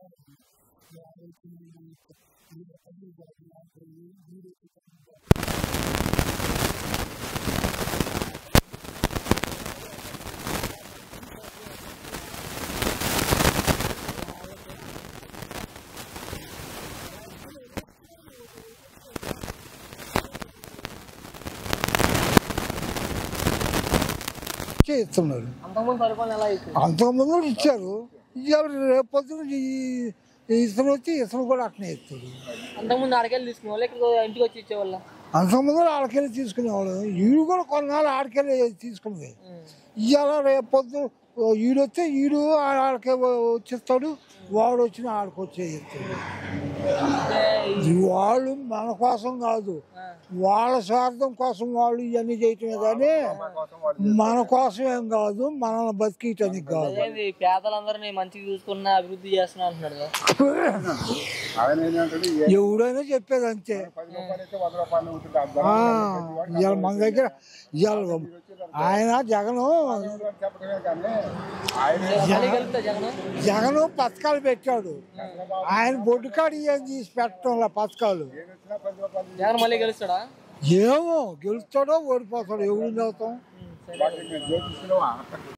ఇస్తున్నారు అంతకుముందు పరిపాలన ఎలా ఇచ్చింది అంతకుముందు కూడా ఇచ్చారు ఇవాళ రేపు పొద్దున ఈ ఈ ఇతను వచ్చి ఇతను కూడా అట్నే ఇస్తాడు అంతకుముందు ఆడకెళ్ళి తీసుకునే వాళ్ళు ఇక్కడ ఇంటికి వచ్చి ఇచ్చేవాళ్ళ అంతకుముందు ఆడకెళ్ళి తీసుకునేవాళ్ళు ఈడు కూడా కొన్నాళ్ళు ఆడకెళ్ళి తీసుకునేది ఇవాళ రేపు పొద్దు ఈడు వస్తే ఈడు ఆడకే వచ్చిస్తాడు వాడు వచ్చిన ఆడికి వచ్చే ఇస్తాడు ఇది వాళ్ళు మన కోసం కాదు వాళ్ళ స్వార్థం కోసం వాళ్ళు ఇవన్నీ చేయటమే కానీ మన కోసం ఏం కాదు మనల్ని బతికియటానికి కాదు అదేంది పేదలందరినీ మంచిగా చూసుకున్న అభివృద్ధి చేస్తున్నా అంటున్నాడు కదా ఆయన ఏంటంటే ఎవడైనా చెప్పేది అంతే పది రూపాయలు అయితే వంద రూపాయలు ఉంటుంది అర్థం ఆ, ఇవాళ మన దగ్గర ఇవాళ ఆయన జగను చెప్పడమే కానీ ఆయన మళ్ళీ గెలుస్తా జగన్ జగను పథకాలు పెట్టాడు ఆయన బొడ్డుకాడు ఏం తీసి పెట్టడంలో పథకాలు ఏం వచ్చినా పది రూపాయలు జగన్ మళ్ళీ గెలుస్తాడా ఏమో గెలుస్తాడో ఓడిపోతాడో ఎవరు చదువుతాం సరే వాటిని మేము జ్యోతిష్యులమా